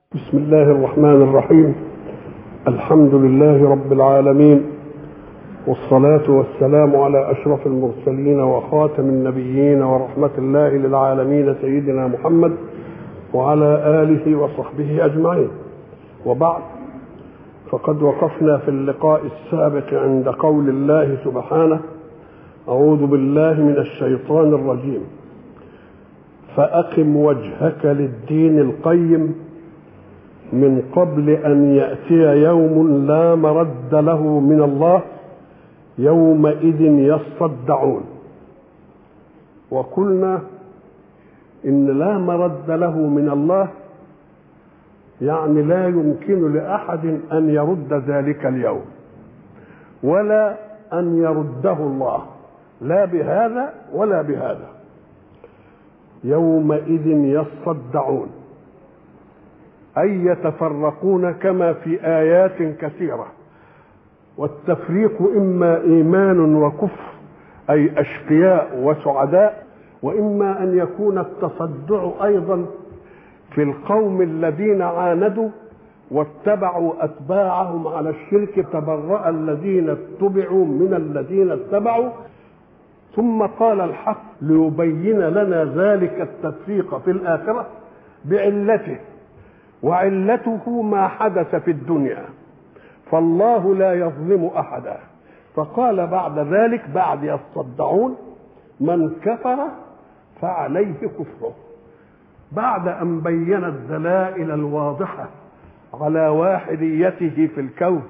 بسم الله الرحمن الرحيم الحمد لله رب العالمين والصلاة والسلام على أشرف المرسلين وخاتم النبيين ورحمة الله للعالمين سيدنا محمد وعلى آله وصحبه أجمعين وبعد فقد وقفنا في اللقاء السابق عند قول الله سبحانه أعوذ بالله من الشيطان الرجيم فأقم وجهك للدين القيم من قبل ان ياتي يوم لا مرد له من الله يومئذ يصدعون وقلنا ان لا مرد له من الله يعني لا يمكن لاحد ان يرد ذلك اليوم ولا ان يرده الله لا بهذا ولا بهذا يومئذ يصدعون أي يتفرقون كما في آيات كثيرة والتفريق إما إيمان وكفر أي أشقياء وسعداء وإما أن يكون التصدع أيضا في القوم الذين عاندوا واتبعوا أتباعهم على الشرك تبرأ الذين اتبعوا من الذين اتبعوا ثم قال الحق ليبين لنا ذلك التفريق في الآخرة بعلته وعلته ما حدث في الدنيا فالله لا يظلم احدا فقال بعد ذلك بعد يصدعون من كفر فعليه كفره بعد ان بين الدلائل الواضحه على واحديته في الكون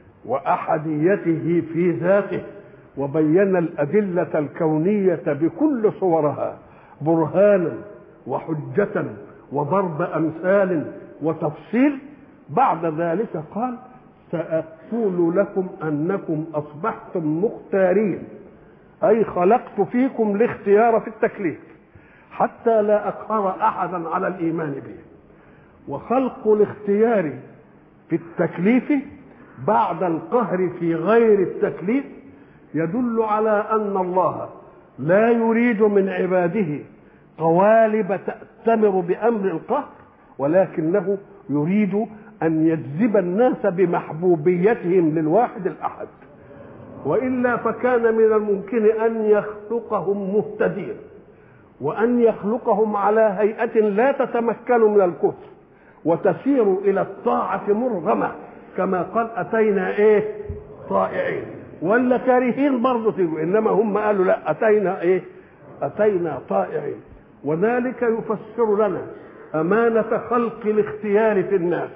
واحديته في ذاته وبين الادله الكونيه بكل صورها برهانا وحجه وضرب امثال وتفصيل بعد ذلك قال سأقول لكم أنكم أصبحتم مختارين أي خلقت فيكم الاختيار في التكليف حتى لا أقهر أحدا على الإيمان به وخلق الاختيار في التكليف بعد القهر في غير التكليف يدل على أن الله لا يريد من عباده قوالب تأتمر بأمر القهر ولكنه يريد ان يجذب الناس بمحبوبيتهم للواحد الاحد والا فكان من الممكن ان يخلقهم مهتدين وان يخلقهم على هيئه لا تتمكن من الكفر وتسير الى الطاعه مرغمه كما قال اتينا ايه طائعين ولا كارهين برضه تيجوا انما هم قالوا لا اتينا ايه اتينا طائعين وذلك يفسر لنا أمانة خلق الاختيار في الناس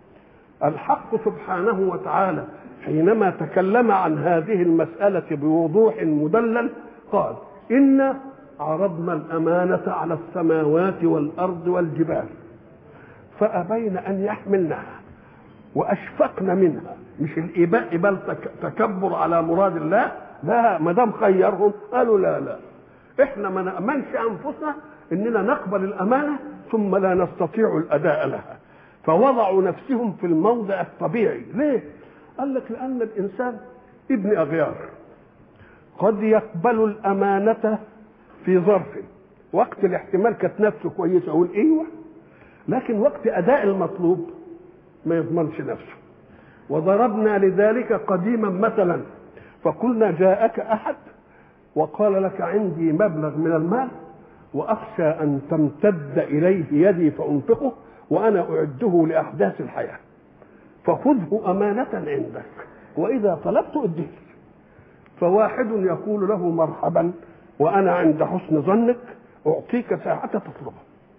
الحق سبحانه وتعالى حينما تكلم عن هذه المسألة بوضوح مدلل قال إنا عرضنا الأمانة على السماوات والأرض والجبال فأبين أن يحملنها وأشفقن منها مش الإباء بل تكبر على مراد الله لا ما دام خيرهم قالوا لا لا احنا ما نأمنش أنفسنا اننا نقبل الامانه ثم لا نستطيع الاداء لها فوضعوا نفسهم في الموضع الطبيعي ليه قال لك لان الانسان ابن اغيار قد يقبل الامانه في ظرف وقت الاحتمال كانت نفسه كويسه اقول ايوه لكن وقت اداء المطلوب ما يضمنش نفسه وضربنا لذلك قديما مثلا فقلنا جاءك احد وقال لك عندي مبلغ من المال واخشى ان تمتد اليه يدي فانفقه وانا اعده لاحداث الحياه فخذه امانه عندك واذا طلبت اديه فواحد يقول له مرحبا وانا عند حسن ظنك اعطيك ساعه تطلبه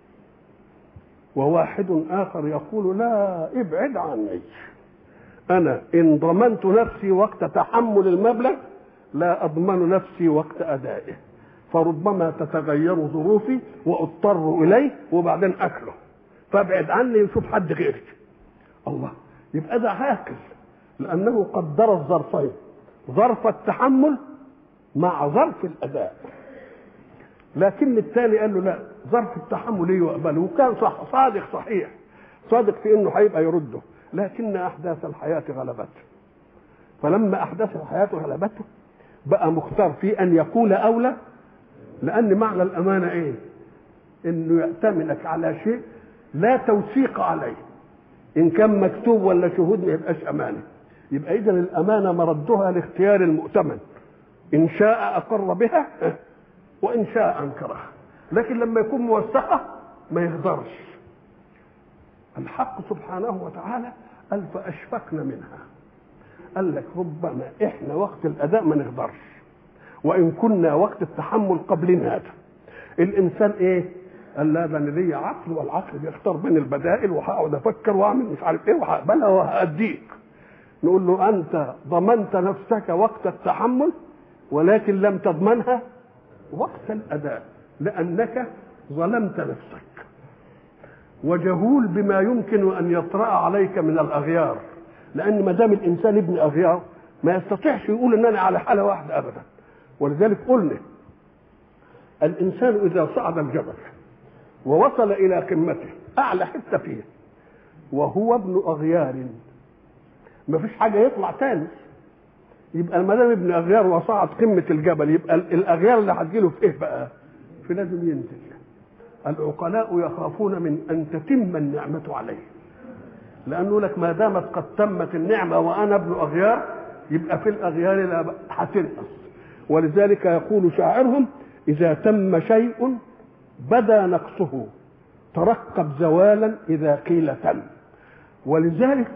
وواحد اخر يقول لا ابعد عني انا ان ضمنت نفسي وقت تحمل المبلغ لا اضمن نفسي وقت ادائه فربما تتغير ظروفي واضطر اليه وبعدين اكله فابعد عني وشوف حد غيري الله يبقى ده عاقل لانه قدر الظرفين ظرف التحمل مع ظرف الاداء لكن الثاني قال له لا ظرف التحمل ايه يقبله وكان صح صادق صحيح صادق في انه هيبقى يرده لكن احداث الحياه غلبته فلما احداث الحياه غلبته بقى مختار في ان يقول اولى لان معنى الامانه ايه انه يأتمنك على شيء لا توثيق عليه ان كان مكتوب ولا شهود ما يبقاش امانه يبقى اذا الامانه مردها لاختيار المؤتمن ان شاء اقر بها وان شاء انكرها لكن لما يكون موثقه ما يغدرش الحق سبحانه وتعالى قال فاشفقنا منها قال لك ربما احنا وقت الاداء ما نغدرش وان كنا وقت التحمل قبل هذا الانسان ايه قال لا ده انا ليا عقل والعقل بيختار بين البدائل وهقعد افكر واعمل مش عارف ايه وهقبلها وهاديك نقول له انت ضمنت نفسك وقت التحمل ولكن لم تضمنها وقت الاداء لانك ظلمت نفسك وجهول بما يمكن ان يطرا عليك من الاغيار لان ما دام الانسان ابن اغيار ما يستطيعش يقول ان انا على حاله واحده ابدا ولذلك قلنا الانسان اذا صعد الجبل ووصل الى قمته اعلى حته فيه وهو ابن اغيار ما فيش حاجه يطلع تاني يبقى ما دام ابن اغيار وصعد قمه الجبل يبقى الاغيار اللي هتجيله في ايه بقى؟ في لازم ينزل العقلاء يخافون من ان تتم النعمه عليه لانه لك ما دامت قد تمت النعمه وانا ابن اغيار يبقى في الاغيار لا هتنقص ولذلك يقول شاعرهم اذا تم شيء بدا نقصه ترقب زوالا اذا قيل تم ولذلك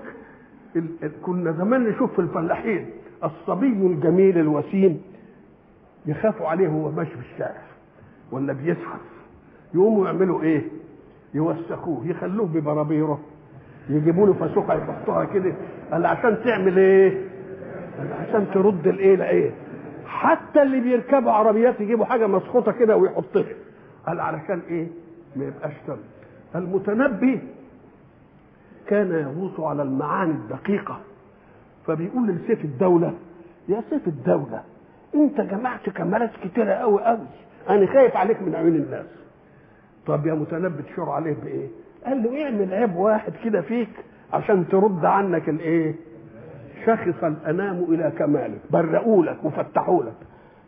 كنا زمان نشوف في الفلاحين الصبي الجميل الوسيم يخافوا عليه وهو ماشي في الشارع ولا بيزحف يقوموا يعملوا ايه؟ يوسخوه يخلوه ببرابيره يجيبوا له فسوقه يحطوها كده قال عشان تعمل ايه؟ قال عشان ترد الايه لايه؟ حتى اللي بيركبوا عربيات يجيبوا حاجه مسخوطه كده ويحطها قال علشان ايه؟ ما يبقاش تم المتنبي كان يغوص على المعاني الدقيقه فبيقول لسيف الدوله يا سيف الدوله انت جمعت كمالات كتيره قوي قوي انا خايف عليك من عيون الناس طب يا متنبي تشور عليه بايه قال له اعمل عيب واحد كده فيك عشان ترد عنك الايه شخص الانام الى كمالك برئوا لك وفتحوا لك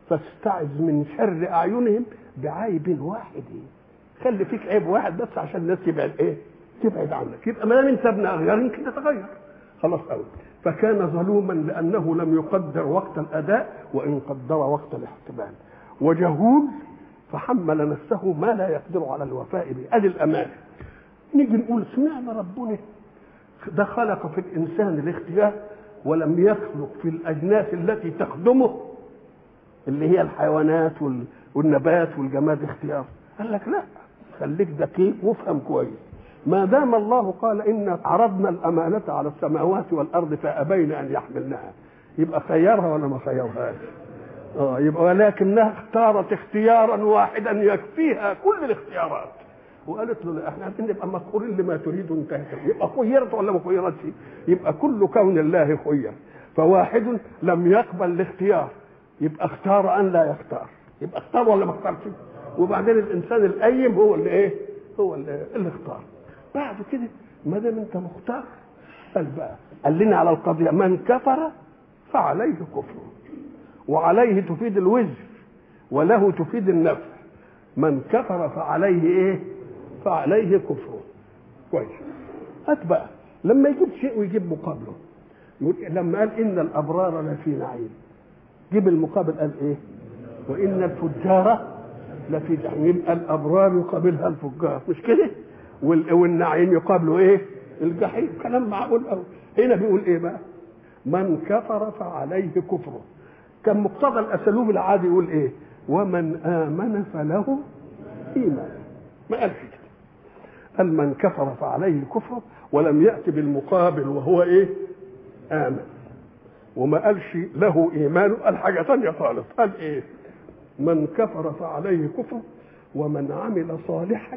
فاستعذ من شر اعينهم بعيب واحد خلي فيك عيب واحد بس عشان الناس تبعد ايه تبعد عنك يبقى ما دام انت ابن اغيار يمكن تتغير خلاص قوي فكان ظلوما لانه لم يقدر وقت الاداء وان قدر وقت الاحتمال وجهول فحمل نفسه ما لا يقدر على الوفاء به ادي الامانه نيجي نقول سمعنا ربنا ده خلق في الانسان الاختيار ولم يخلق في الاجناس التي تخدمه اللي هي الحيوانات والنبات والجماد اختيار قال لك لا خليك دقيق وافهم كويس ما دام الله قال ان عرضنا الامانه على السماوات والارض فابين ان يحملنها يبقى خيرها ولا ما خيرهاش اه يبقى ولكنها اختارت اختيارا واحدا يكفيها كل الاختيارات وقالت له احنا عايزين نبقى مقهورين لما تريد انتهت يبقى خيرت ولا ما خيرتش يبقى كل كون الله خير فواحد لم يقبل الاختيار يبقى اختار ان لا يختار يبقى اختار ولا ما اختارش وبعدين الانسان القيم هو اللي ايه هو اللي, اللي اختار بعد كده ما دام انت مختار قال بقى قال لنا على القضيه من كفر فعليه كفره وعليه تفيد الوزر وله تفيد النفع من كفر فعليه ايه فعليه كفره كويس هات بقى لما يجيب شيء ويجيب مقابله يقول لما قال ان الابرار لفي نعيم جيب المقابل قال ايه وان الفجار لفي جحيم يبقى الابرار يقابلها الفجار مش كده والنعيم يقابله ايه الجحيم كلام معقول قوي هنا بيقول ايه بقى من كفر فعليه كفره كان مقتضى الاسلوب العادي يقول ايه ومن امن فله ايمان ما قالش كده قال من كفر فعليه كفره ولم ياتي بالمقابل وهو ايه امن وما قالش له ايمان قال حاجه ثانيه خالص قال ايه من كفر فعليه كفر ومن عمل صالحا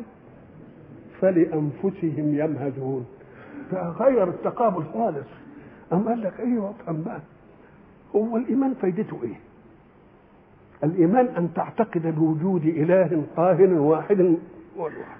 فلانفسهم يمهدون فغير التقابل خالص أم قال لك ايوه افهم بقى هو الايمان فايدته ايه الايمان ان تعتقد بوجود اله قاهر واحد والواحد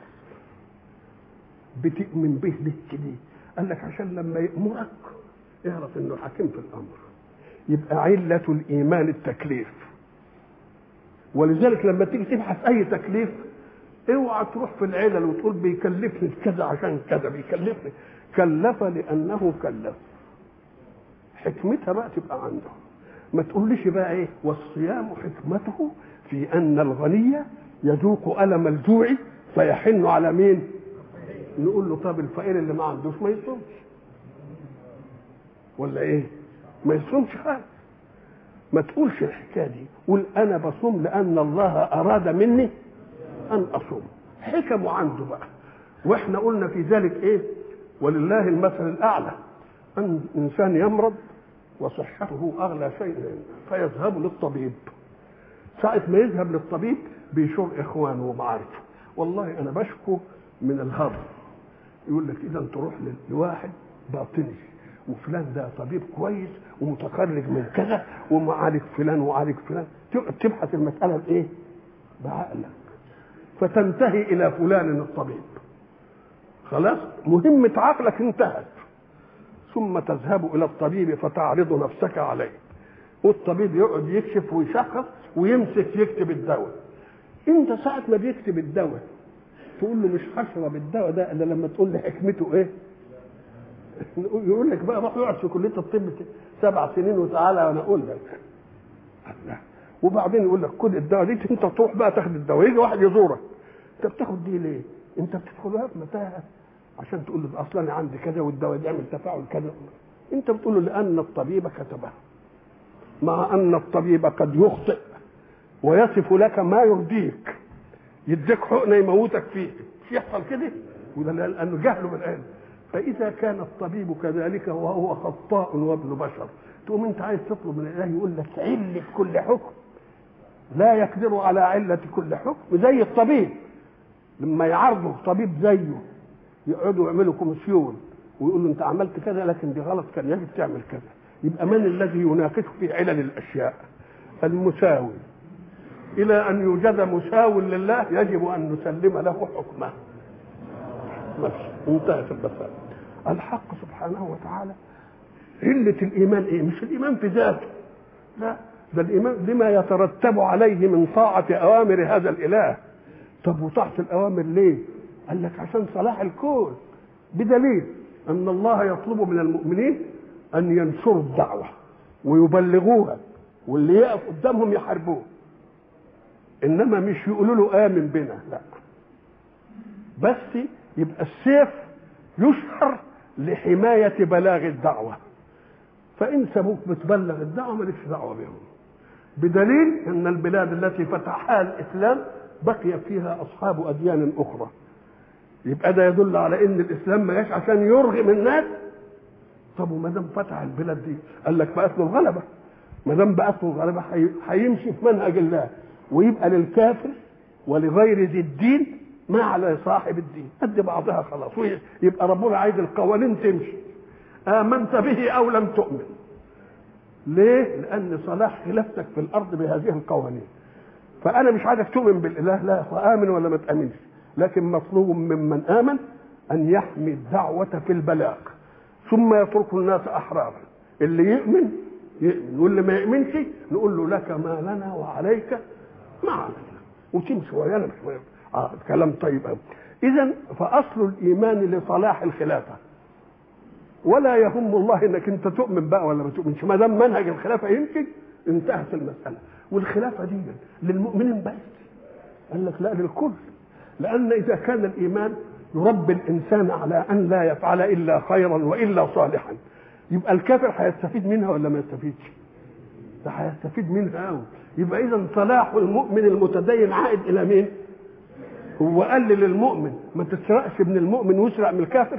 بتؤمن به ليه كده قال لك عشان لما يامرك اعرف انه حكيم في الامر يبقى علة الإيمان التكليف ولذلك لما تيجي تبحث أي تكليف اوعى تروح في العلل وتقول بيكلفني كذا عشان كذا بيكلفني كلف لانه كلف حكمتها بقى تبقى عنده ما تقوليش بقى ايه والصيام حكمته في ان الغني يذوق الم الجوع فيحن على مين نقول له طب الفقير اللي ما عندوش ما يصومش ولا ايه ما يصومش خالص ما تقولش الحكايه دي قول انا بصوم لان الله اراد مني ان اصوم حكمه عنده بقى واحنا قلنا في ذلك ايه ولله المثل الاعلى ان انسان يمرض وصحته اغلى شيء فيذهب للطبيب ساعة ما يذهب للطبيب بيشور اخوانه ومعارفه والله انا بشكو من الهضم يقول لك اذا تروح لواحد باطني وفلان ده طبيب كويس ومتخرج من كذا ومعالج فلان وعالج فلان تبحث المسألة بإيه؟ بعقلك فتنتهي إلى فلان الطبيب خلاص مهمة عقلك انتهت ثم تذهب إلى الطبيب فتعرض نفسك عليه والطبيب يقعد يكشف ويشخص ويمسك يكتب الدواء انت ساعة ما بيكتب الدواء تقول له مش هشرب الدواء ده الا لما تقول لي حكمته ايه يقول لك بقى روح يقعد في كليه الطب سبع سنين وتعالى وانا اقول لك وبعدين يقول لك خد الدواء دي انت تروح بقى تاخد الدواء يجي واحد يزورك انت بتاخد دي ليه؟ انت بتدخلها في متاهه عشان تقول له اصلا انا عندي كذا والدواء ده يعمل تفاعل كذا انت بتقول له لان الطبيب كتبها مع ان الطبيب قد يخطئ ويصف لك ما يرضيك يديك حقنه يموتك فيه يحصل كده وده لانه جهله بالعلم فاذا كان الطبيب كذلك وهو خطاء وابن بشر تقوم انت عايز تطلب من الله يقول لك عله كل حكم لا يقدر على علة كل حكم زي الطبيب لما يعرضوا طبيب زيه يقعدوا يعملوا كوميسيون ويقول له انت عملت كذا لكن دي غلط كان يجب تعمل كذا يبقى من الذي يناقشه في علل الاشياء المساوي الى ان يوجد مساو لله يجب ان نسلم له حكمه بس انتهت المسألة الحق سبحانه وتعالى علة الإيمان إيه؟ مش الإيمان في ذاته لا ده الإيمان لما يترتب عليه من طاعة أوامر هذا الإله طب وطاعة الأوامر ليه؟ قال لك عشان صلاح الكون بدليل أن الله يطلب من المؤمنين أن ينشروا الدعوة ويبلغوها واللي يقف قدامهم يحاربوه إنما مش يقولوا له آمن بنا لا بس يبقى السيف يشهر لحماية بلاغ الدعوة فإن سابوك بتبلغ الدعوة مالكش دعوة بهم بدليل أن البلاد التي فتحها الإسلام بقي فيها أصحاب أديان أخرى يبقى ده يدل على أن الإسلام ما جاش عشان يرغم الناس طب وما دام فتح البلاد دي قال لك بقت له الغلبة ما دام بقت له الغلبة هيمشي في منهج الله ويبقى للكافر ولغير ذي الدين ما على صاحب الدين قد بعضها خلاص يبقى ربنا عايز القوانين تمشي آمنت به أو لم تؤمن ليه؟ لأن صلاح خلافتك في الأرض بهذه القوانين فأنا مش عايزك تؤمن بالإله لا فآمن ولا ما تأمنش لكن مطلوب ممن آمن أن يحمي الدعوة في البلاغ ثم يترك الناس أحرارا اللي يؤمن يؤمن واللي ما يؤمنش نقول له لك ما لنا وعليك ما علينا وتمشي ويانا مش ويانا آه كلام طيب قوي اذا فاصل الايمان لصلاح الخلافه ولا يهم الله انك انت تؤمن بقى ولا ما تؤمنش ما دام منهج الخلافه يمكن انتهت المساله والخلافه دي للمؤمنين بس قال لك لا للكل لان اذا كان الايمان يربي الانسان على ان لا يفعل الا خيرا والا صالحا يبقى الكافر هيستفيد منها ولا ما يستفيدش؟ ده هيستفيد منها قوي يبقى اذا صلاح المؤمن المتدين عائد الى مين؟ هو قال للمؤمن ما تسرقش من المؤمن واسرق من الكافر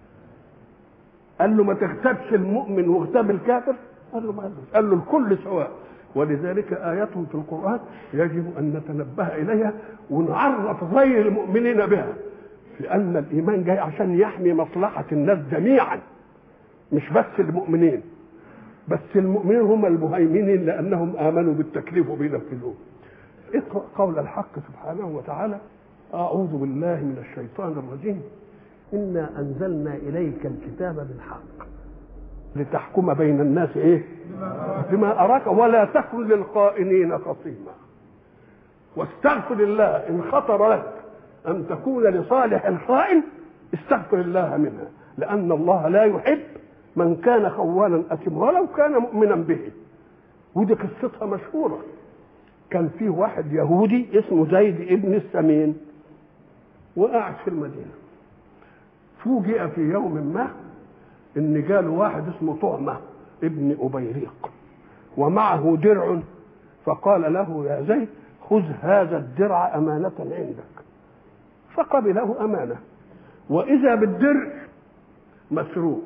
قال له ما تغتابش المؤمن واغتاب الكافر قال له ما قال له الكل سواء ولذلك آيات في القرآن يجب أن نتنبه إليها ونعرف غير المؤمنين بها لأن الإيمان جاي عشان يحمي مصلحة الناس جميعا مش بس المؤمنين بس المؤمنين هم المهيمنين لأنهم آمنوا بالتكليف وبينفذوه اقرأ قول الحق سبحانه وتعالى أعوذ بالله من الشيطان الرجيم إنا أنزلنا إليك الكتاب بالحق لتحكم بين الناس إيه بما أراك ولا تكن للخائنين خصيما واستغفر الله إن خطر لك ان تكون لصالح الخائن استغفر الله منها لان الله لا يحب من كان خوانا اثما ولو كان مؤمنا به ودي قصتها مشهوره كان فيه واحد يهودي اسمه زيد ابن السمين وقاعد في المدينه فوجئ في يوم ما ان جاله واحد اسمه طعمه ابن ابيريق ومعه درع فقال له يا زيد خذ هذا الدرع امانه عندك فقبله امانه واذا بالدرع مسروق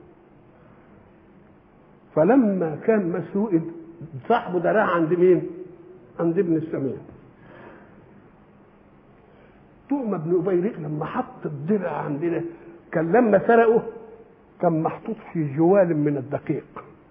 فلما كان مسروق صاحبه دراع عند مين عند ابن السمين طعم ابن ابيريق لما حط الدرع عندنا كان لما سرقه كان محطوط في جوال من الدقيق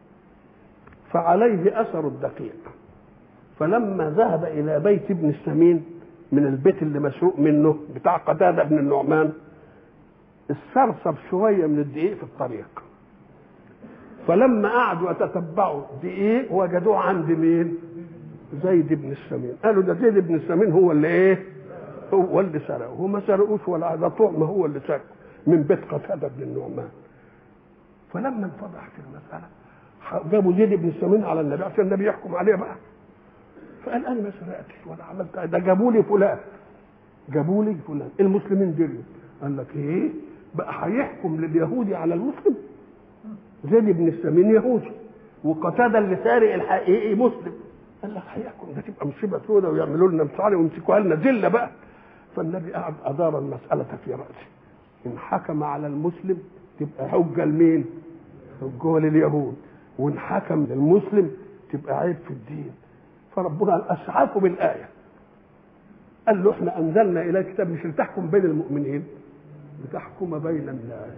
فعليه اثر الدقيق فلما ذهب الى بيت ابن السمين من البيت اللي مسروق منه بتاع قتاده بن النعمان استرسب شويه من الدقيق في الطريق فلما قعدوا يتتبعوا دقيق وجدوه عند مين؟ زيد بن السمين قالوا ده زيد بن السمين هو اللي ايه؟ هو اللي سرقه هو ما سرقوش ولا ده طعمه هو اللي سرقه من بيت قتاده بن النعمان فلما انفضحت المساله جابوا زيد بن السمين على النبي عشان النبي يحكم عليه بقى فقال انا ما سرقتش ولا عملت ده جابوا لي فلان جابوا لي فلان المسلمين دريوا قال لك ايه بقى هيحكم لليهودي على المسلم زيد بن السمين يهودي وقتاده اللي سارق الحقيقي مسلم قال لك هيحكم ده تبقى مصيبه سوداء ويعملوا لنا مصاري ويمسكوها لنا ذله بقى فالنبي قعد ادار المساله في راسه ان حكم على المسلم تبقى حجه لمين؟ حجه لليهود وان حكم للمسلم تبقى عيب في الدين فربنا اسعفه بالايه قال له احنا انزلنا الى كتاب مش لتحكم بين المؤمنين لتحكم بين الناس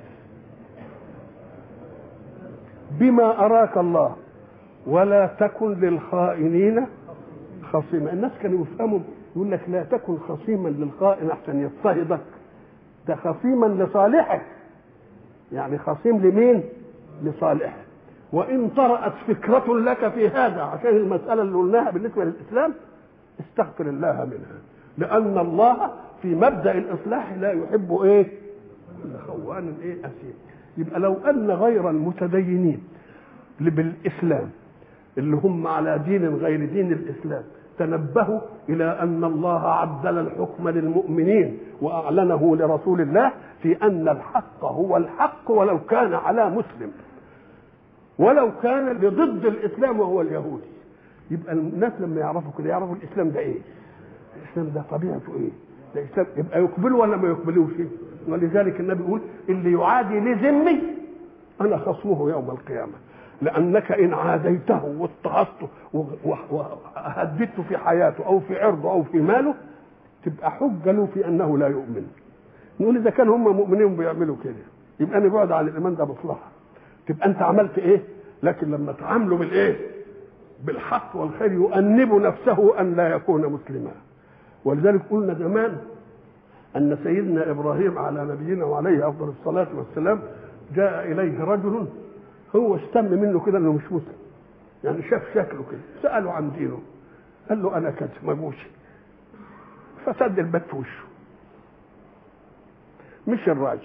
بما اراك الله ولا تكن للخائنين خصيما الناس كانوا يفهموا يقول لك لا تكن خصيما للخائن عشان يضطهدك ده خصيما لصالحك يعني خصيم لمين لصالحه وان طرأت فكرة لك في هذا عشان المسألة اللي قلناها بالنسبة للإسلام استغفر الله منها لأن الله في مبدأ الإصلاح لا يحب إيه؟ خوان إيه أثيم يبقى لو أن غير المتدينين بالإسلام اللي هم على دين غير دين الإسلام تنبهوا إلى أن الله عدل الحكم للمؤمنين وأعلنه لرسول الله في أن الحق هو الحق ولو كان على مسلم ولو كان لضد الإسلام وهو اليهودي يبقى الناس لما يعرفوا كده يعرفوا الإسلام ده إيه الإسلام ده طبيعته إيه ده إسلام يبقى يقبله ولا ما يقبلوش ولذلك النبي يقول اللي يعادي لذمي أنا خصمه يوم القيامة لأنك إن عاديته واضطهدته وهددته في حياته أو في عرضه أو في ماله تبقى حجة له في أنه لا يؤمن نقول إذا كان هم مؤمنين بيعملوا كده يبقى أنا بعد عن الإيمان ده مصلحة تبقى أنت عملت إيه لكن لما تعاملوا بالإيه بالحق والخير يؤنب نفسه أن لا يكون مسلما ولذلك قلنا زمان أن سيدنا إبراهيم على نبينا وعليه أفضل الصلاة والسلام جاء إليه رجل هو اشتم منه كده انه مش مسلم يعني شاف شكله كده ساله عن دينه قال له انا كذا مجوسي فسد الباب في وشه مش الراجل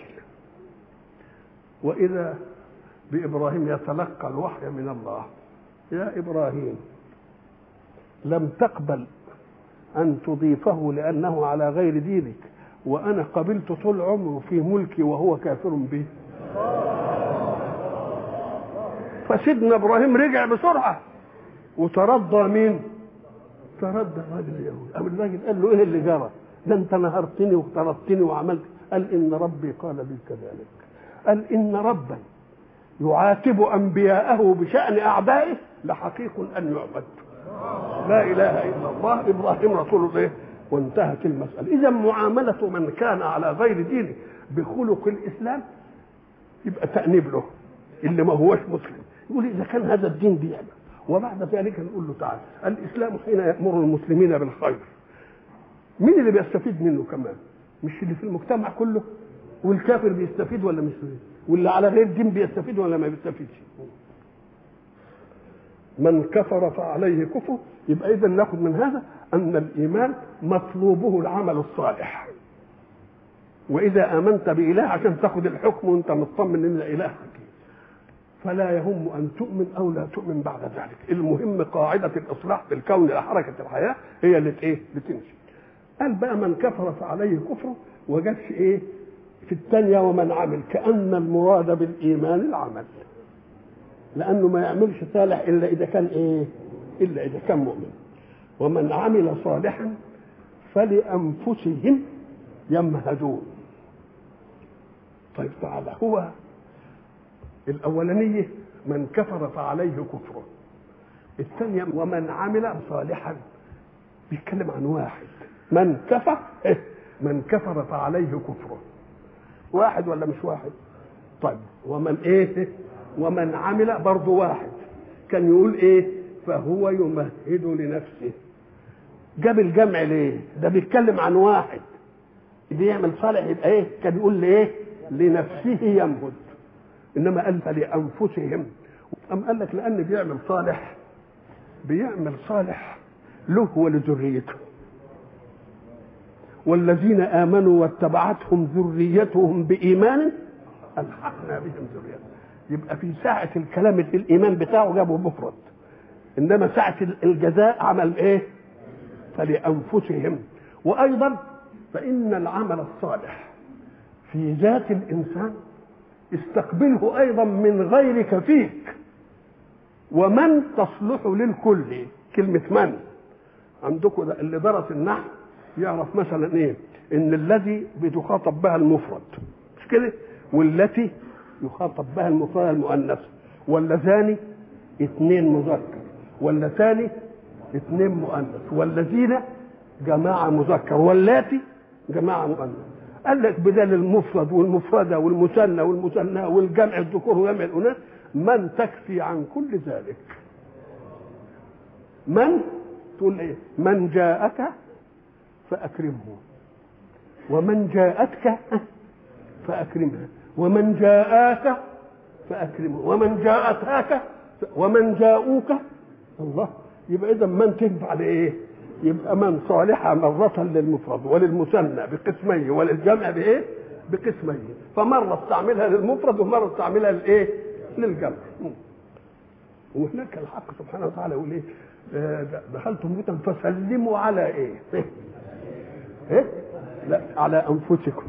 واذا بابراهيم يتلقى الوحي من الله يا ابراهيم لم تقبل ان تضيفه لانه على غير دينك وانا قبلت طول عمره في ملكي وهو كافر به فسيدنا ابراهيم رجع بسرعه وترضى مين؟ ترضى الراجل اليهودي قام الراجل قال له ايه اللي جرى؟ ده انت نهرتني وطردتني وعملت قال ان ربي قال لي كذلك قال ان ربا يعاتب انبياءه بشان اعدائه لحقيق ان يعبد لا اله الا الله ابراهيم رسول الله وانتهت المساله اذا معامله من كان على غير دينه بخلق الاسلام يبقى تانيب له اللي ما هوش مسلم يقول اذا كان هذا الدين بيعمل وبعد ذلك نقول له تعالى الاسلام حين يامر المسلمين بالخير مين اللي بيستفيد منه كمان مش اللي في المجتمع كله والكافر بيستفيد ولا مش بيستفيد واللي على غير دين بيستفيد ولا ما بيستفيدش من كفر فعليه كفر يبقى اذا ناخذ من هذا ان الايمان مطلوبه العمل الصالح واذا امنت باله عشان تاخد الحكم وانت مطمن ان اله حكيم فلا يهم ان تؤمن او لا تؤمن بعد ذلك المهم قاعده الاصلاح في الكون لحركه الحياه هي اللي ايه بتمشي قال بقى من كفر فعليه كفره وجدش ايه في الثانية ومن عمل كأن المراد بالإيمان العمل لأنه ما يعملش صالح إلا إذا كان إيه إلا إذا كان مؤمن ومن عمل صالحا فلأنفسهم يمهدون طيب تعالى هو الأولانية من كفر فعليه كفره الثانية ومن عمل صالحا بيتكلم عن واحد من كفر إيه؟ من كفر فعليه كفره واحد ولا مش واحد طيب ومن ايه ومن عمل برضه واحد كان يقول ايه فهو يمهد لنفسه جاب الجمع ليه ده بيتكلم عن واحد بيعمل صالح يبقى ايه كان يقول ايه لنفسه يمهد انما قال فلانفسهم أم قال لك لان بيعمل صالح بيعمل صالح له ولذريته والذين امنوا واتبعتهم ذريتهم بايمان الحقنا بهم ذريتهم يبقى في ساعه الكلام في الايمان بتاعه جابه مفرد انما ساعه الجزاء عمل ايه فلانفسهم وايضا فان العمل الصالح في ذات الانسان استقبله ايضا من غيرك فيك ومن تصلح للكل كلمه من عندكم اللي درس النحو يعرف مثلا ايه ان الذي بتخاطب بها المفرد مش كده والتي يخاطب بها المفرد المؤنث واللذان اثنين مذكر واللتان اثنين مؤنث والذين جماعة مذكر واللاتي جماعة مؤنث قال لك بدل المفرد والمفردة والمثنى والمثنى والجمع الذكور وجمع الأناث من تكفي عن كل ذلك من تقول ايه من جاءك فأكرمه ومن جاءتك فأكرمها ومن جاءك فأكرمه ومن جاءتك ومن جاءوك الله يبقى إذا من تنفع لإيه؟ يبقى من صالحة مرة للمفرد وللمثنى بقسميه وللجمع بإيه؟ بقسميه فمرة استعملها للمفرد ومرة استعملها للإيه؟ للجمع وهناك الحق سبحانه وتعالى يقول إيه؟ دخلتم بيوتا فسلموا على إيه؟ ايه لا على انفسكم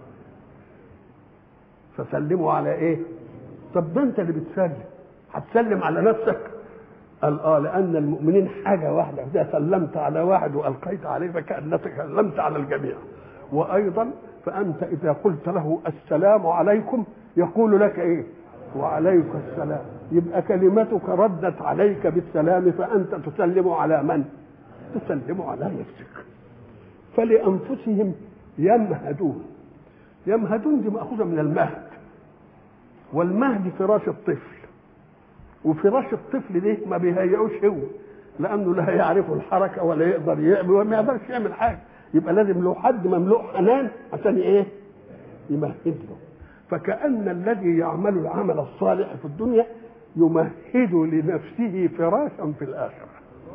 فسلموا على ايه طب ده انت اللي بتسلم هتسلم على نفسك قال اه لان المؤمنين حاجه واحده اذا سلمت على واحد والقيت عليه فكانك سلمت على الجميع وايضا فانت اذا قلت له السلام عليكم يقول لك ايه وعليك السلام يبقى كلمتك ردت عليك بالسلام فانت تسلم على من تسلم على نفسك فلانفسهم يمهدون يمهدون دي ماخوذه من المهد والمهد فراش الطفل وفراش الطفل ده ما بيهيئوش هو لانه لا يعرف الحركه ولا يقدر يعمل وما يقدرش يعمل حاجه يبقى لازم له حد مملوء حنان عشان ايه يمهد له فكأن الذي يعمل العمل الصالح في الدنيا يمهد لنفسه فراشا في الآخرة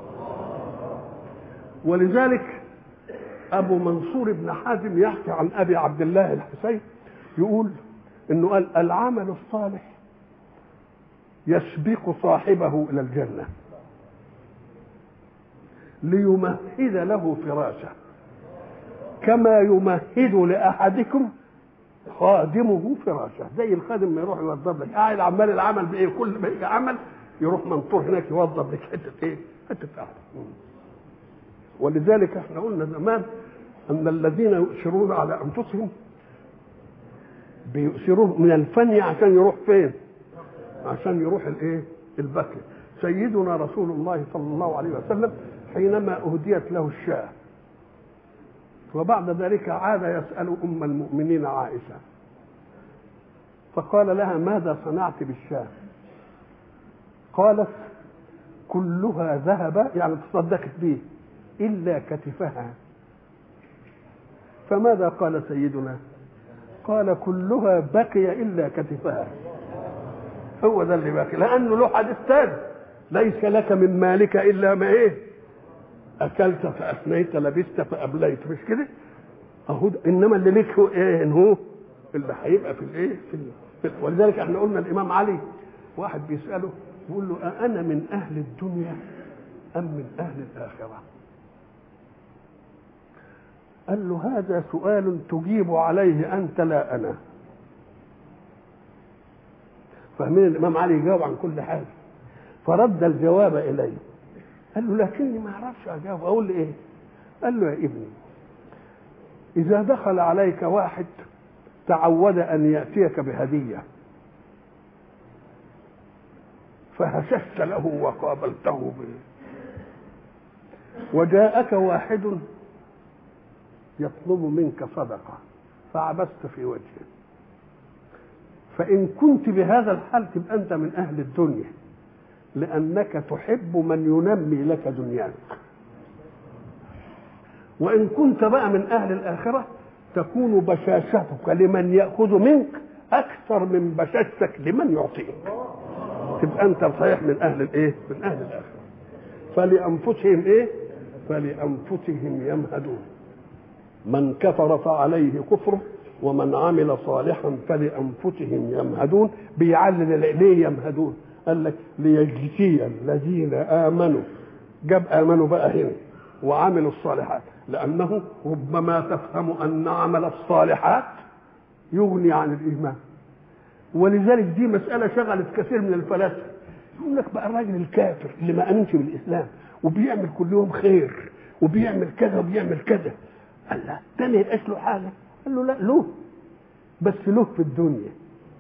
ولذلك أبو منصور بن حازم يحكي عن أبي عبد الله الحسين يقول إنه قال العمل الصالح يسبق صاحبه إلى الجنة ليمهد له فراشه كما يمهد لأحدكم خادمه فراشه زي الخادم ما يروح يوظف لك قاعد عمال العمل بايه كل ما يجي عمل يروح منطور هناك يوظف لك حته ايه حته قاعده ولذلك احنا قلنا زمان ان الذين يؤثرون على انفسهم بيؤثروه من الفني عشان يروح فين عشان يروح الايه البكر سيدنا رسول الله صلى الله عليه وسلم حينما اهديت له الشاه وبعد ذلك عاد يسأل أم المؤمنين عائشة فقال لها ماذا صنعت بالشاة قالت كلها ذهب يعني تصدقت به إلا كتفها فماذا قال سيدنا قال كلها بقي إلا كتفها هو ده اللي باقي لأنه له حديث ثاني ليس لك من مالك إلا ما إيه اكلت فافنيت لبست فابليت مش كده اهو ده. انما اللي ليك هو ايه إن هو اللي هيبقى في الايه في, ال... في ال... ولذلك احنا قلنا الامام علي واحد بيساله بيقول له أأنا من اهل الدنيا ام من اهل الاخره قال له هذا سؤال تجيب عليه انت لا انا فاهمين الامام علي يجاوب عن كل حاجه فرد الجواب اليه قال له لكني ما اعرفش اجاوب اقول له ايه قال له يا ابني اذا دخل عليك واحد تعود ان ياتيك بهديه فهششت له وقابلته به وجاءك واحد يطلب منك صدقه فعبست في وجهه فان كنت بهذا الحال تبقى انت من اهل الدنيا لانك تحب من ينمي لك دنياك وان كنت بقى من اهل الاخره تكون بشاشتك لمن ياخذ منك اكثر من بشاشتك لمن يعطيك تبقى انت صحيح من اهل الايه من اهل الاخره فلانفسهم ايه فلانفسهم يمهدون من كفر فعليه كفره ومن عمل صالحا فلانفسهم يمهدون بيعلل ليه يمهدون قال لك ليجزي الذين امنوا جاب امنوا بقى هنا وعملوا الصالحات لانه ربما تفهم ان عمل الصالحات يغني عن الايمان ولذلك دي مساله شغلت كثير من الفلاسفه يقول لك بقى الراجل الكافر اللي ما امنش بالاسلام وبيعمل كل يوم خير وبيعمل كذا وبيعمل كذا قال لا ده ما يبقاش له حاجه قال له لا له بس له في الدنيا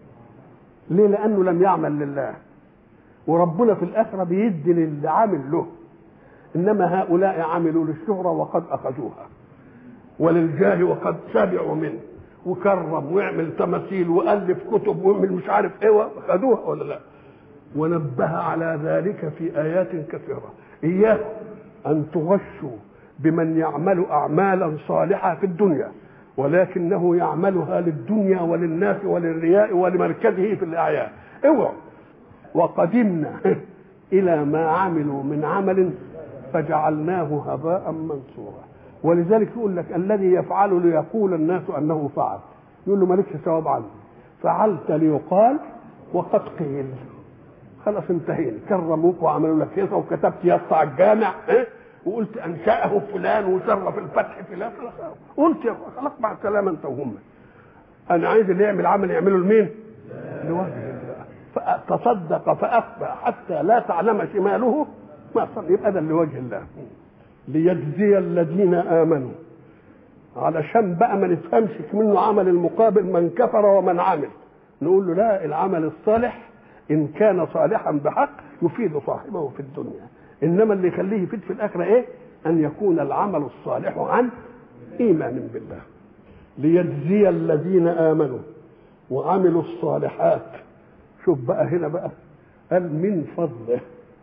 ليه لانه لم يعمل لله وربنا في الاخره بيدي للي عامل له انما هؤلاء عملوا للشهره وقد اخذوها وللجاه وقد سبعوا منه وكرم ويعمل تماثيل والف كتب ويعمل مش عارف ايه خدوها ولا لا ونبه على ذلك في ايات كثيره اياكم ان تغشوا بمن يعمل اعمالا صالحه في الدنيا ولكنه يعملها للدنيا وللناس وللرياء ولمركزه في الاعيان اوعوا وقدمنا الى ما عملوا من عمل فجعلناه هباء منصورا ولذلك يقول لك الذي يفعل ليقول الناس انه فعل يقول له مالكش ثواب عنه فعلت ليقال وقد قيل خلاص انتهينا كرموك وعملوا لك هيصه وكتبت يسطع الجامع اه؟ وقلت انشاه فلان وشرف الفتح فلان خلاص قلت يا خلاص مع السلامه انت وهم انا عايز اللي يعمل عمل يعمله لمين؟ لوجه الله فتصدق فاخفى حتى لا تعلم شماله ما صار يبقى ده لوجه الله ليجزي الذين امنوا علشان بقى ما نفهمش منه عمل المقابل من كفر ومن عمل نقول له لا العمل الصالح ان كان صالحا بحق يفيد صاحبه في الدنيا انما اللي يخليه يفيد في الاخره ايه ان يكون العمل الصالح عن ايمان بالله ليجزي الذين امنوا وعملوا الصالحات شوف بقى هنا بقى قال من فضله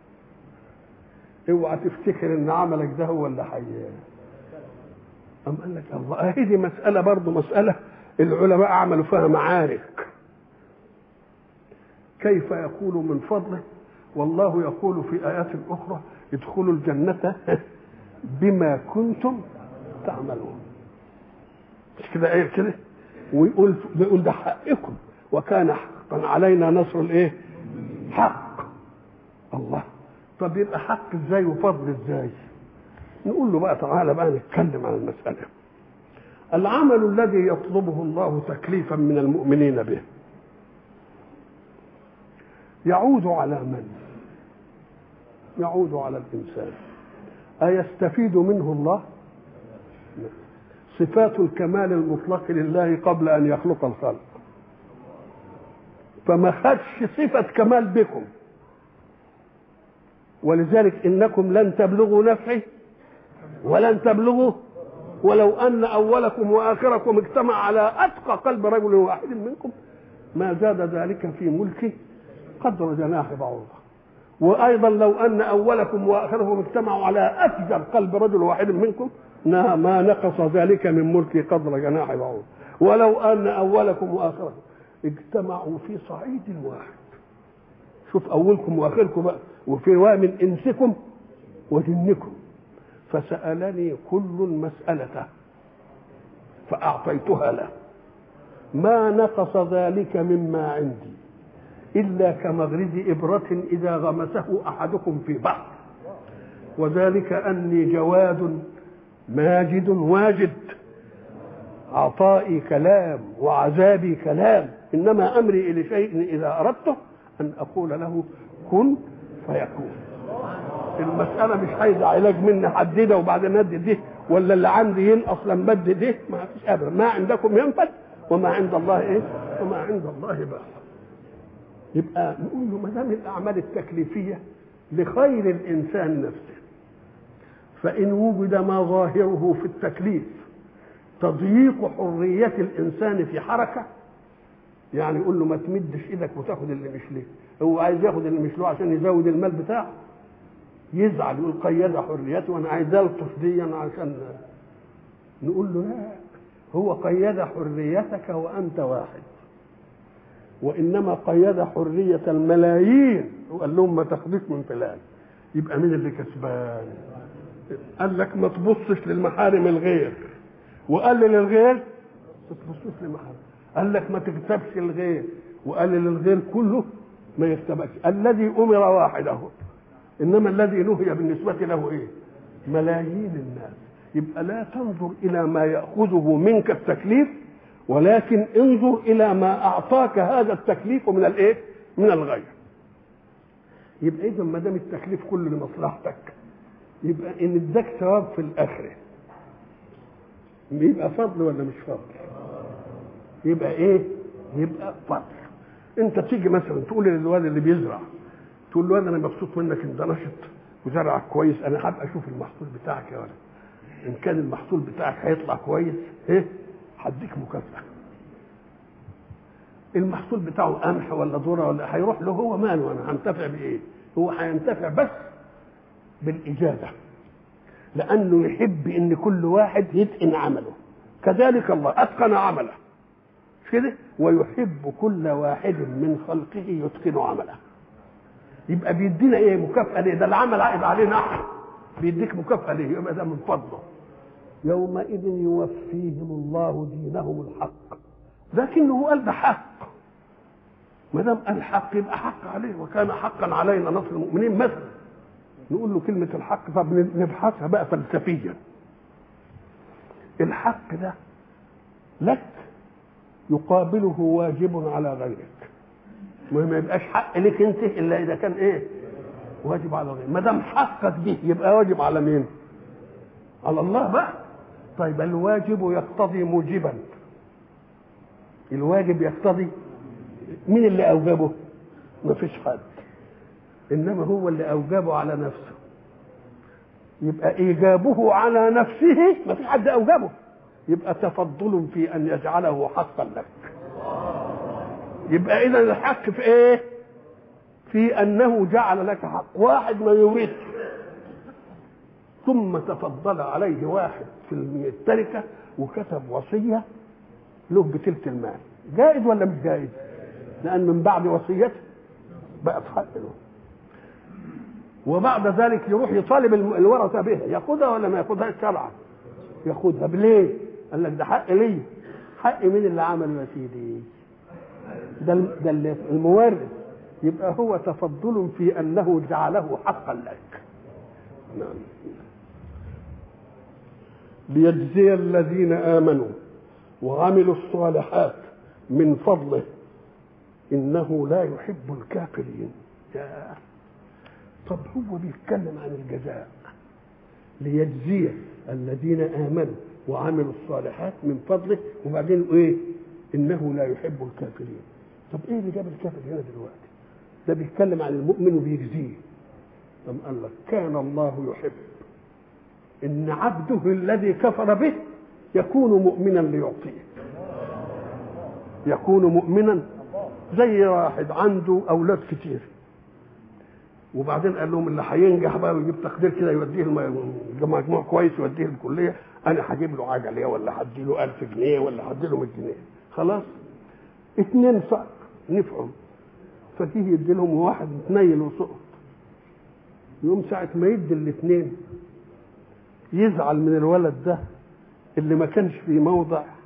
اوعى تفتكر ان عملك ده هو اللي حي أم قال لك الله اهي دي مسألة برضه مسألة العلماء عملوا فيها معارك كيف يقول من فضله والله يقول في آيات أخرى ادخلوا الجنة بما كنتم تعملون مش كده ايه كده ويقول يقول ده حقكم وكان حقا علينا نصر الايه حق الله طب يبقى حق ازاي وفضل ازاي نقول له بقى تعالى بقى نتكلم عن المسألة العمل الذي يطلبه الله تكليفا من المؤمنين به يعود على من يعود على الإنسان أيستفيد منه الله صفات الكمال المطلق لله قبل أن يخلق الخلق فما خدش صفة كمال بكم ولذلك إنكم لن تبلغوا نفعي ولن تبلغوا ولو أن أولكم وآخركم اجتمع على أتقى قلب رجل واحد منكم ما زاد ذلك في ملكي قدر جناح بعوضة وأيضا لو أن أولكم وآخركم اجتمعوا على أفجر قلب رجل واحد منكم ما نقص ذلك من ملكي قدر جناح بعوضة ولو أن أولكم وآخركم اجتمعوا في صعيد واحد شوف أولكم وآخركم بقى وفي من إنسكم وجنكم فسألني كل مسألته فأعطيتها له ما نقص ذلك مما عندي إلا كمغرز إبرة إذا غمسه أحدكم في بحر وذلك أني جواد ماجد واجد عطائي كلام وعذابي كلام إنما أمري إلى شيء إذا أردته أن أقول له كن فيكون المسألة مش عايزة علاج مني حدده وبعدين ندي ده ولا اللي عندي ينقص لما بدي ده ما فيش أبدا ما عندكم ينفد وما عند الله إيه وما عند الله باق يبقى نقول له ما دام الأعمال التكليفية لخير الإنسان نفسه فإن وجد ما ظاهره في التكليف تضييق حرية الإنسان في حركة يعني يقول له ما تمدش ايدك وتاخد اللي مش ليه هو عايز ياخد اللي مش له عشان يزود المال بتاعه يزعل يقول قيد حريته وانا عايز الطف دي عشان نقول له لا هو قيد حريتك وانت واحد وانما قيد حريه الملايين وقال لهم ما تاخدوش من فلان يبقى مين اللي كسبان قال لك ما تبصش للمحارم الغير وقال للغير ما تبصوش للمحارم قال لك ما تكتبش الغير وقال للغير كله ما يكتبكش الذي امر واحد اهو انما الذي نهي بالنسبه له ايه ملايين الناس يبقى لا تنظر الى ما ياخذه منك التكليف ولكن انظر الى ما اعطاك هذا التكليف من الايه من الغير يبقى اذا ما دام التكليف كله لمصلحتك يبقى ان اداك ثواب في الاخره يبقى فضل ولا مش فضل يبقى ايه يبقى فضل انت تيجي مثلا تقول للواد اللي بيزرع تقول له انا مبسوط منك انت نشط وزرعك كويس انا حابب اشوف المحصول بتاعك يا ولد ان كان المحصول بتاعك هيطلع كويس ايه هديك مكافاه المحصول بتاعه قمح ولا ذره ولا هيروح له هو ماله انا هنتفع بايه هو هينتفع بس بالاجابه لانه يحب ان كل واحد يتقن عمله كذلك الله اتقن عمله مش كده ويحب كل واحد من خلقه يتقن عمله يبقى بيدينا ايه مكافاه ليه ده العمل عائد علينا احنا بيديك مكافاه ليه يبقى ده من فضله يومئذ يوفيهم الله دينهم الحق لكنه قال ده حق ما دام قال حق يبقى حق عليه وكان حقا علينا نصر المؤمنين مثلا نقول له كلمة الحق طب نبحثها بقى فلسفيا الحق ده لك يقابله واجب على غيرك ما يبقاش حق لك انت الا اذا كان ايه واجب على غيرك ما دام حقك به يبقى واجب على مين على الله بقى طيب الواجب يقتضي موجبا الواجب يقتضي مين اللي اوجبه ما فيش حد انما هو اللي اوجبه على نفسه يبقى ايجابه على نفسه ما فيش حد اوجبه يبقى تفضل في ان يجعله حقا لك يبقى اذا الحق في ايه في انه جعل لك حق واحد ما يريد ثم تفضل عليه واحد في التركه وكتب وصيه له بتلك المال جائز ولا مش جائز لان من بعد وصيته بقت حق له وبعد ذلك يروح يطالب الورثه بها ياخذها ولا ما ياخذها شرعا ياخذها ليه قال لك ده حق لي حق مين اللي عمله يا سيدي ده ده المورث يبقى هو تفضل في انه جعله حقا لك نعم ليجزي الذين امنوا وعملوا الصالحات من فضله انه لا يحب الكافرين يا طب هو بيتكلم عن الجزاء ليجزي الذين امنوا وعملوا الصالحات من فضله وبعدين ايه انه لا يحب الكافرين طب ايه اللي جاب الكافر هنا دلوقتي ده بيتكلم عن المؤمن وبيجزيه طب قال لك كان الله يحب ان عبده الذي كفر به يكون مؤمنا ليعطيه يكون مؤمنا زي واحد عنده اولاد كتير وبعدين قال لهم اللي هينجح بقى ويجيب تقدير كده يوديه مجموع كويس يوديه الكليه انا هجيب له عجله ولا هدي له 1000 جنيه ولا هدي له 100 جنيه خلاص اثنين صعب نفعهم فجيه يدي لهم واحد متنيل وسقط يوم ساعة ما يدي الاثنين يزعل من الولد ده اللي ما كانش في موضع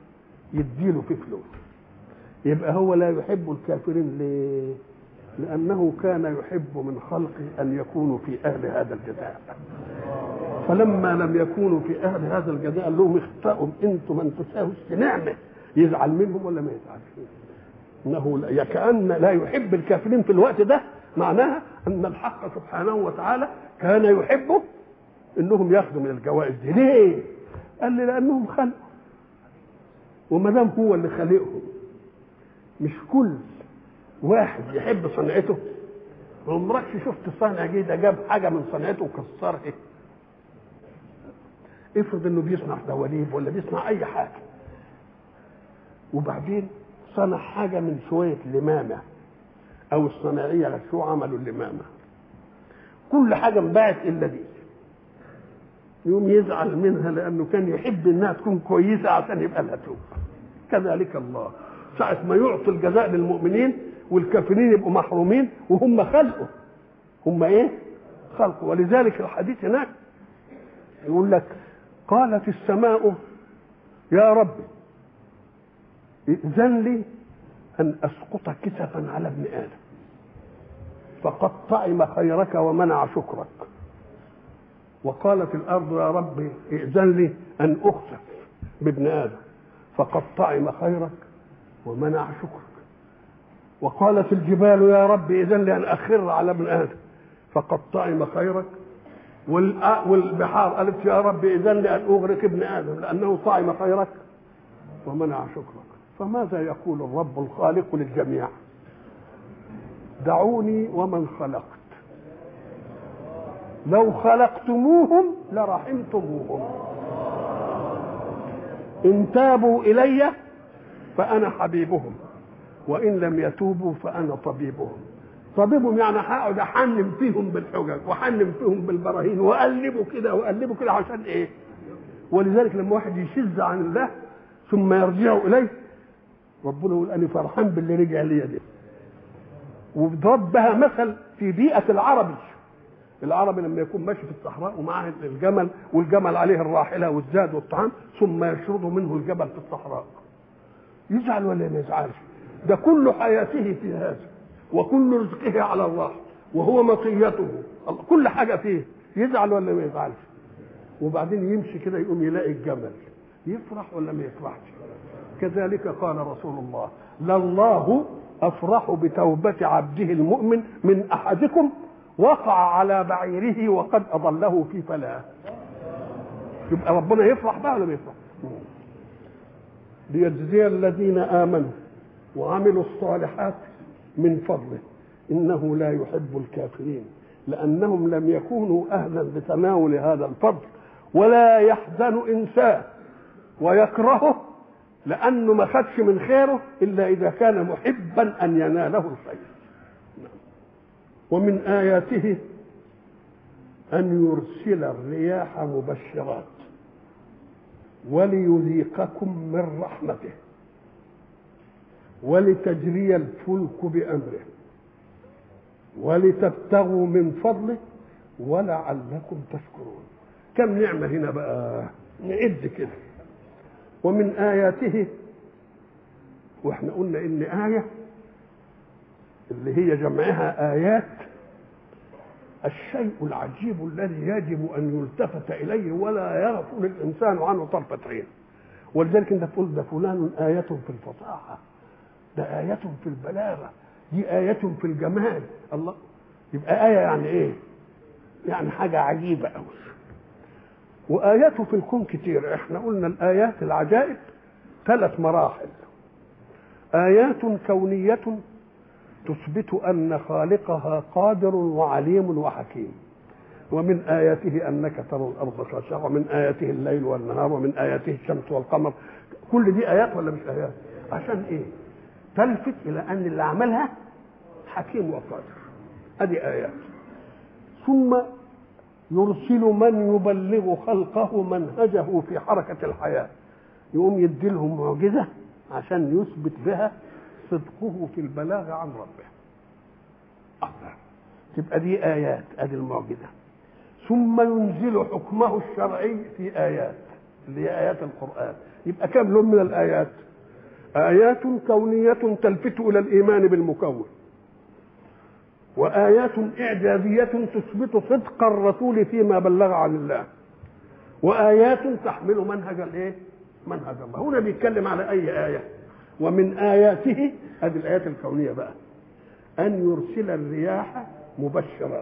يديله فيه فلوس يبقى هو لا يحب الكافرين ليه؟ لأنه كان يحب من خلقه أن يكونوا في أهل هذا الجزاء فلما لم يكونوا في أهل هذا الجزاء قال لهم اخطأوا أنتم من تساووا نعمة يزعل منهم ولا ما يزعلش انه لا- كان لا يحب الكافرين في الوقت ده معناها ان الحق سبحانه وتعالى كان يحبه انهم ياخذوا من الجوائز دي ليه؟ قال لي لانهم خلقوا وما دام هو اللي خالقهم مش كل واحد يحب صنعته عمرك شفت صانع جه جاب حاجه من صنعته وكسرها افرض انه بيصنع دواليب ولا بيصنع اي حاجه وبعدين صنع حاجه من شويه لمامه او الصناعيه غشوا عملوا اللمامه كل حاجه انباعت الا دي يوم يزعل منها لانه كان يحب انها تكون كويسه عشان يبقى لها توب كذلك الله ساعة ما يعطي الجزاء للمؤمنين والكافرين يبقوا محرومين وهم خلقوا هم ايه؟ خلقوا ولذلك الحديث هناك يقول لك قالت السماء يا رب ائذن لي ان اسقط كسفا على ابن ادم فقد طعم خيرك ومنع شكرك وقالت الارض يا رب ائذن لي ان اخسف بابن ادم فقد طعم خيرك ومنع شكرك وقالت الجبال يا رب ائذن لي ان اخر على ابن ادم فقد طعم خيرك والأ- والبحار قالت يا رب ائذن لي ان اغرق ابن ادم لانه طعم خيرك ومنع شكرك فماذا يقول الرب الخالق للجميع دعوني ومن خلقت لو خلقتموهم لرحمتموهم ان تابوا الي فانا حبيبهم وان لم يتوبوا فانا طبيبهم طبيبهم يعني هقعد احنم فيهم بالحجج واحنم فيهم بالبراهين واقلبه كده واقلبه كده عشان ايه ولذلك لما واحد يشذ عن الله ثم يرجع اليه ربنا يقول انا فرحان باللي رجع لي دي وضرب بها مثل في بيئه العربي العربي لما يكون ماشي في الصحراء ومعاه الجمل والجمل عليه الراحله والزاد والطعام ثم يشرد منه الجبل في الصحراء يزعل ولا ما يزعلش ده كل حياته في هذا وكل رزقه على الله وهو مطيته الله- كل حاجه فيه يزعل ولا ما يزعلش وبعدين يمشي كده يقوم يلاقي الجمل يفرح ولا ما يفرحش كذلك قال رسول الله لله افرح بتوبه عبده المؤمن من احدكم وقع على بعيره وقد اضله في فلاه يبقى ربنا يفرح بقى ولا ما يفرح ليجزي الذين امنوا وعملوا الصالحات من فضله انه لا يحب الكافرين لانهم لم يكونوا اهلا لتناول هذا الفضل ولا يحزن انسان ويكرهه لانه ما خدش من خيره الا اذا كان محبا ان يناله الخير ومن اياته ان يرسل الرياح مبشرات وليذيقكم من رحمته ولتجري الفلك بامره ولتبتغوا من فضله ولعلكم تشكرون كم نعمه هنا بقى نعد كده ومن اياته واحنا قلنا ان ايه اللي هي جمعها ايات الشيء العجيب الذي يجب ان يلتفت اليه ولا يغفل الانسان عنه طرفه عين ولذلك انت تقول ده فلان آية في الفصاحة ده آية في البلاغة دي آية في الجمال الله يبقى آية يعني إيه؟ يعني حاجة عجيبة أوي وآياته في الكون كتير احنا قلنا الآيات العجائب ثلاث مراحل آيات كونية تثبت أن خالقها قادر وعليم وحكيم ومن آياته أنك ترى الأرض خاشعة ومن آياته الليل والنهار ومن آياته الشمس والقمر كل دي آيات ولا مش آيات عشان إيه تلفت إلى أن اللي عملها حكيم وقادر هذه آيات ثم يرسل من يبلغ خلقه منهجه في حركة الحياة يقوم يدي لهم معجزة عشان يثبت بها صدقه في البلاغ عن ربه الله تبقى دي آيات ادي المعجزة ثم ينزل حكمه الشرعي في آيات اللي هي آيات القرآن يبقى كم لون من الآيات آيات كونية تلفت إلى الإيمان بالمكون وآيات إعجازية تثبت صدق الرسول فيما بلغ عن الله وآيات تحمل منهج الإيه؟ منهج الله هنا بيتكلم على أي آية ومن آياته هذه الآيات الكونية بقى أن يرسل الرياح مبشرات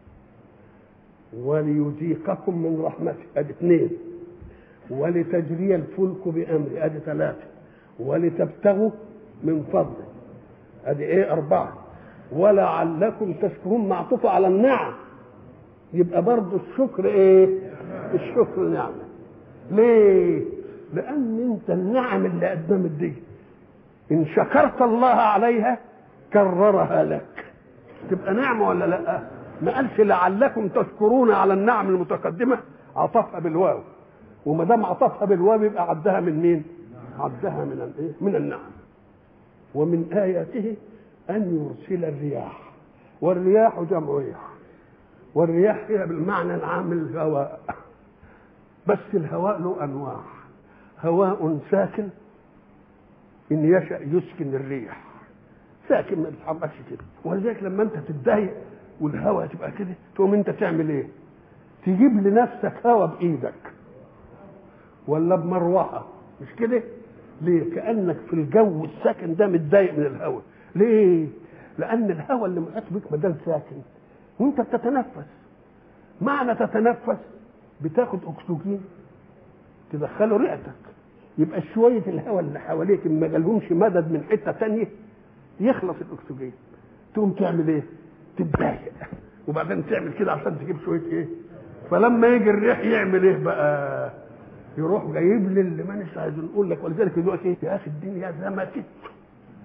وليذيقكم من رحمته ادي اثنين ولتجري الفلك بامره ادي ثلاثه ولتبتغوا من فضله ادي ايه اربعه ولعلكم تشكرون معطوفه على النعم يبقى برضه الشكر ايه الشكر نعمه ليه لان انت النعم اللي قدمت دي ان شكرت الله عليها كررها لك تبقى نعمه ولا لا ما قالش لعلكم تشكرون على النعم المتقدمه عطفها بالواو وما دام عطفها بالواو يبقى عدها من مين؟ عدها من الايه؟ من النعم ومن اياته ان يرسل الرياح والرياح جمع ريح والرياح هي بالمعنى العام الهواء بس الهواء له انواع هواء ساكن ان يشا يسكن الريح ساكن ما بيتحركش كده ولذلك لما انت تتضايق والهواء تبقى كده تقوم انت تعمل ايه تجيب لنفسك هواء بايدك ولا بمروحه مش كده ليه كانك في الجو الساكن ده متضايق من الهواء ليه لان الهواء اللي محيط بك ما دام ساكن وانت بتتنفس معنى تتنفس بتاخد اكسجين تدخله رئتك يبقى شويه الهواء اللي حواليك ما جالهمش مدد من حته تانية يخلص الاكسجين تقوم تعمل ايه تتضايق وبعدين تعمل كده عشان تجيب شويه ايه فلما يجي الريح يعمل ايه بقى يروح جايب لي اللي مانيش عايز نقول لك ولذلك يقول لك ايه يا اخي الدنيا زمتت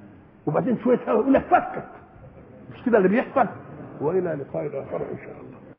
وبعدين شويه هوا يقول لك فكت مش كده اللي بيحصل والى لقاء اخر ان شاء الله